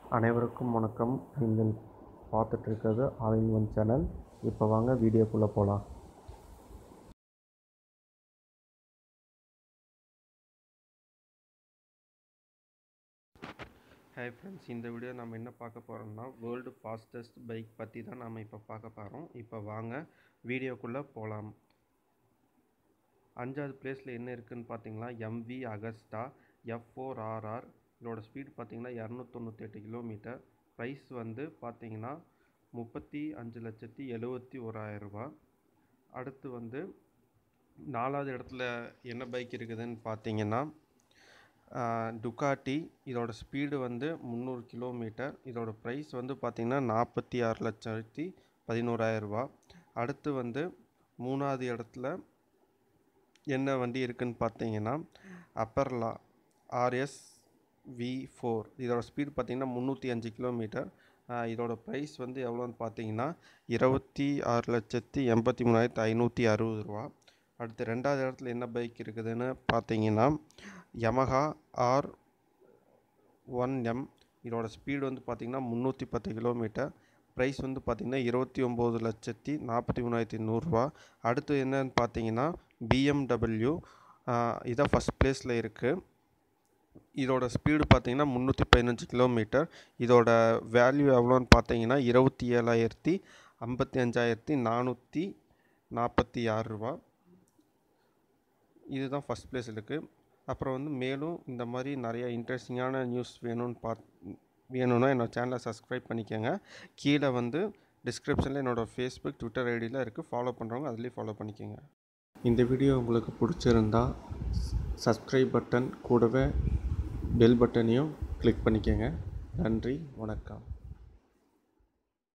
அனைவருக்கும் வணக்கம் நீங்கள் பார்த்துட்டு இருக்கிறது ஆல் இன் ஒன் சேனல் இப்போ வாங்க வீடியோக்குள்ளே போகலாம் ஹாய் ஃப்ரெண்ட்ஸ் இந்த வீடியோ நம்ம என்ன பார்க்க போகிறோம்னா வேர்ல்டு ஃபாஸ்டஸ்ட் பைக் பற்றி தான் நாம் இப்போ பார்க்க போகிறோம் இப்போ வாங்க வீடியோக்குள்ளே போகலாம் அஞ்சாவது பிளேஸில் என்ன இருக்குதுன்னு பார்த்தீங்கன்னா MV Agusta F four RR இதோட ஸ்பீட் பார்த்தீங்கன்னா இரநூத்தொண்ணூத்தெட்டு கிலோமீட்டர் ப்ரைஸ் வந்து பார்த்தீங்கன்னா முப்பத்தி அஞ்சு லட்சத்தி எழுபத்தி ஓராயிரரூபா அடுத்து வந்து நாலாவது இடத்துல என்ன பைக் இருக்குதுன்னு பார்த்தீங்கன்னா டுக்காட்டி இதோட ஸ்பீடு வந்து முந்நூறு கிலோமீட்டர் இதோட ப்ரைஸ் வந்து பார்த்திங்கன்னா நாற்பத்தி ஆறு லட்சத்தி பதினோராயிரரூபா அடுத்து வந்து மூணாவது இடத்துல என்ன வண்டி இருக்குதுன்னு பார்த்தீங்கன்னா அப்பர்லா ஆர்எஸ் வி ஃபோர் இதோட ஸ்பீட் பார்த்திங்கன்னா முந்நூற்றி அஞ்சு கிலோமீட்டர் இதோட ப்ரைஸ் வந்து எவ்வளோன்னு பார்த்தீங்கன்னா இருபத்தி ஆறு லட்சத்தி எண்பத்தி மூணாயிரத்தி ஐநூற்றி அறுபது ரூபா அடுத்து ரெண்டாவது இடத்துல என்ன பைக் இருக்குதுன்னு பார்த்தீங்கன்னா யமஹா ஆர் ஒன் எம் இதோட ஸ்பீடு வந்து பார்த்திங்கன்னா முந்நூற்றி பத்து கிலோமீட்டர் ப்ரைஸ் வந்து பார்த்திங்கன்னா இருபத்தி ஒம்பது லட்சத்தி நாற்பத்தி மூணாயிரத்தி நூறுரூவா அடுத்து என்னன்னு பார்த்தீங்கன்னா பிஎம்டபிள்யூ இதான் ஃபஸ்ட் ப்ளேஸில் இருக்குது இதோட ஸ்பீடு பார்த்தீங்கன்னா முந்நூற்றி பதினஞ்சு கிலோமீட்டர் இதோட வேல்யூ எவ்வளோன்னு பார்த்தீங்கன்னா இருபத்தி ஏழாயிரத்தி ஐம்பத்தி அஞ்சாயிரத்தி நானூற்றி நாற்பத்தி ஆறு ரூபா இதுதான் ஃபஸ்ட் பிளேஸ் இருக்குது அப்புறம் வந்து மேலும் இந்த மாதிரி நிறைய இன்ட்ரெஸ்டிங்கான நியூஸ் வேணும்னு பாத் வேணும்னா என்னோடய சேனலை சப்ஸ்கிரைப் பண்ணிக்கோங்க கீழே வந்து டிஸ்கிரிப்ஷனில் என்னோடய ஃபேஸ்புக் ட்விட்டர் ஐடியில் இருக்குது ஃபாலோ பண்ணுறவங்க அதுலேயும் ஃபாலோ பண்ணிக்கோங்க இந்த வீடியோ உங்களுக்கு பிடிச்சிருந்தா சப்ஸ்கிரைப் பட்டன் கூடவே பெல் பட்டனையும் கிளிக் பண்ணிக்கோங்க நன்றி வணக்கம்